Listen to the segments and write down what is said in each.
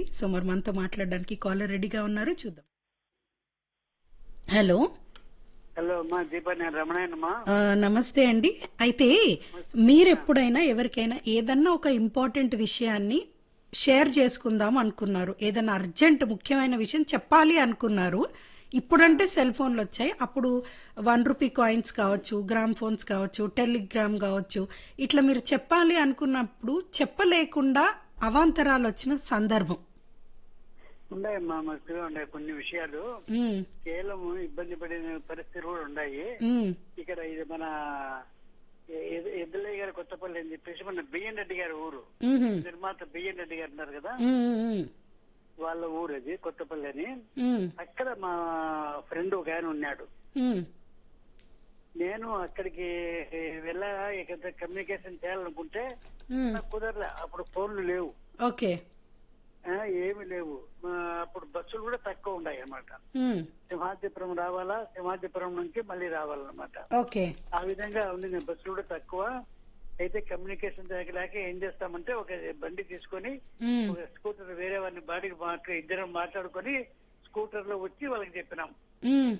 So మరి మనతో మాట్లాడడానికి కాలర్ రెడీగా ఉన్నారు చూద్దాం హలో హలో అమ్మా దీపా నేను రమణయ్యనమ్మా ఆ, నమస్తే అండి అయితే మీరు ఎప్పుడైనా ఎవరికైనా ఏదన్నా ఒక ఇంపార్టెంట్ విషయాన్ని షేర్ చేసుకుందాం అనుకున్నారు ఏదైనా అర్జెంట్ ముఖ్యమైన విషయం చెప్పాలి అనుకున్నారు ఇప్పుడంటే సెల్ ఫోన్లు వచ్చాయి అప్పుడు వన్ రూపీ కాయిన్స్ కావచ్చు గ్రామ్ ఫోన్స్ కావచ్చు టెలిగ్రామ్ కావచ్చు ఇట్లా మీరు చెప్పాలి అనుకున్నప్పుడు చెప్పలేకుండా అవాంతరాలు వచ్చిన సందర్భం ఉన్నాయమ్మా మాకు ఉన్నాయి కొన్ని విషయాలు ఉమ్, కేవలం ఇబ్బంది పడిన పరిస్థితులు కూడా ఉన్నాయి ఉమ్, ఇక్కడ ఇది మన ఎ- ఎద్దులయ్య గారి కొత్తపల్లి అని చెప్పేసి మన బిఎన్ రెడ్డి గారి ఊరు ఉహుం, నిర్మాత బిఎన్ రెడ్డి గారు ఉన్నారు కదా ఉమ్, ఉమ్, వాళ్ళ ఊరు అది కొత్తపల్లి అని ఉమ్, అక్కడ మా ఫ్రెండ్ ఒక ఆయన ఉన్నాడు ఉమ్, నేను అక్కడికి వెళ్ళా ఇక్కడ కమ్యూనికేషన్ చేయాలనుకుంటే ఉమ్. నాకు కుదరలే అప్పుడు ఫోన్లు లేవు ఓకే ఆ, ఏమీ లేవు ఆ, అప్పుడు బస్సులు కూడా తక్కువ ఉన్నాయి అన్నమాట ఉమ్, సింహాద్రిపురం రావాలా సింహాద్రిపురం నుంచి మళ్ళీ రావాలన్నమాట ఓకే ఆ విధంగా ఉంది నేను బస్సులు కూడా తక్కువ అయితే కమ్యూనికేషన్ లేక ఏం చేస్తామంటే ఒక బండి తీసుకొని ఉమ్, ఒక స్కూటర్ వేరే వారిని బాడీకి మాట్లా ఇద్దరం మాట్లాడుకొని స్కూటర్ లో వచ్చి వాళ్ళకి చెప్పినాం ఉమ్,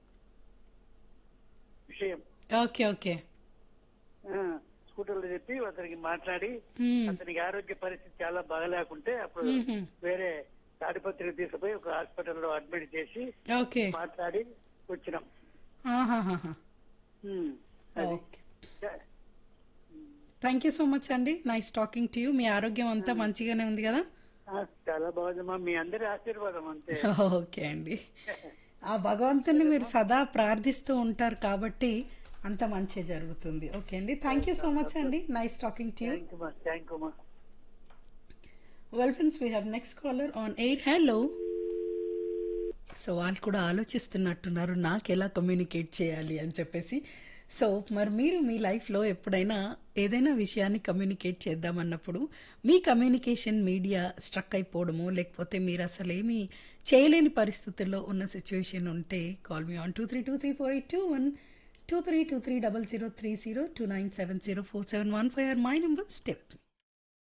విషయం ఓకే ఓకే ఆ, స్కూటర్ లో చెప్పి అతనికి మాట్లాడి ఉమ్, అతనికి ఆరోగ్య పరిస్థితి చాలా బాగలేకుంటే అప్పుడు ఉహుం, వేరే తాడిపత్రికి తీసుకుపోయి ఒక హాస్పిటల్లో అడ్మిట్ చేసి ఓకే మాట్లాడి వచ్చినాం ఆహాహాహా. ఉమ్, అది okay thank you so much అండి నైస్ టాకింగ్ టు యూ మీ ఆరోగ్యం అంతా మంచిగానే ఉంది కదా ఆ, చాలా బాగుందమ్మా మీ అందరి ఆశీర్వాదం అంతే ఓకే అండి ఆ భగవంతుని మీరు సదా ప్రార్థిస్తూ ఉంటారు కాబట్టి అంత మంచి జరుగుతుంది ఓకే అండి థ్యాంక్ యూ సో మచ్ అండి nice talking to you thank you thank you well friends we have next caller on air hello so వాళ్ళు కూడా ఆలోచిస్తున్నట్టున్నారు నాకు ఎలా కమ్యూనికేట్ చేయాలి అని చెప్పేసి సో మరి మీరు మీ లైఫ్లో ఎప్పుడైనా ఏదైనా విషయాన్ని కమ్యూనికేట్ చేద్దామన్నప్పుడు మీ కమ్యూనికేషన్ మీడియా స్ట్రక్ అయిపోవడము లేకపోతే మీరు అసలు ఏమీ చేయలేని పరిస్థితుల్లో ఉన్న సిచ్యువేషన్ ఉంటే call me on two three two three four eight two one two three two three double zero three zero two nine seven zero four seven one five or my number stay